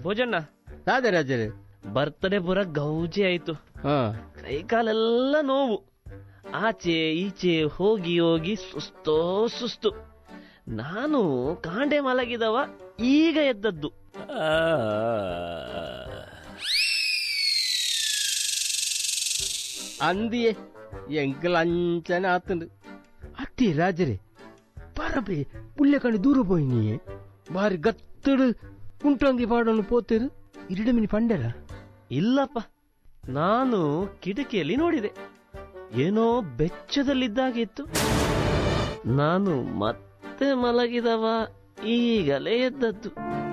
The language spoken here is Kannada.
ಭೋಜನ ರಾಜ ರಾಜರೇ ಬರ್ತಡೇ ಪುರ ಗೌಜಿ ಆಯ್ತು ಹಾ ಕೈ ಕಾಲೆಲ್ಲ ನೋವು ಆಚೆ ಈಚೆ ಹೋಗಿ ಹೋಗಿ ಸುಸ್ತೋ ಸುಸ್ತು ನಾನು ಕಾಂಡೆ ಮಲಗಿದವ ಈಗ ಎದ್ದದ್ದು ಅಂದಿಯೇ ಎಂಕಲ್ ಅಂಚನೆ ಆತಂಡು ಅತ್ತಿ ರಾಜರೇ ಪರಬೆ ಪುಳ್ಳೆ ಕಣಿ ದೂರ పోయినాయే ಬಾರಿ ಗತ್ತಡು ಕುಂಟೊಂದಿ ಪಾಡೋನು ಪೋತಿರು ಇರಡು ಮಿನಿ ಪಂಡೆರ ಇಲ್ಲಪ್ಪ ನಾನು ಕಿಟಕಿಯಲ್ಲಿ ನೋಡಿದೆ ಏನೋ ಬೆಚ್ಚದಲ್ಲಿದ್ದಾಗಿತ್ತು ನಾನು ಮತ್ತೆ ಮಲಗಿದವ ಈಗಲೇ ಎದ್ದದ್ದು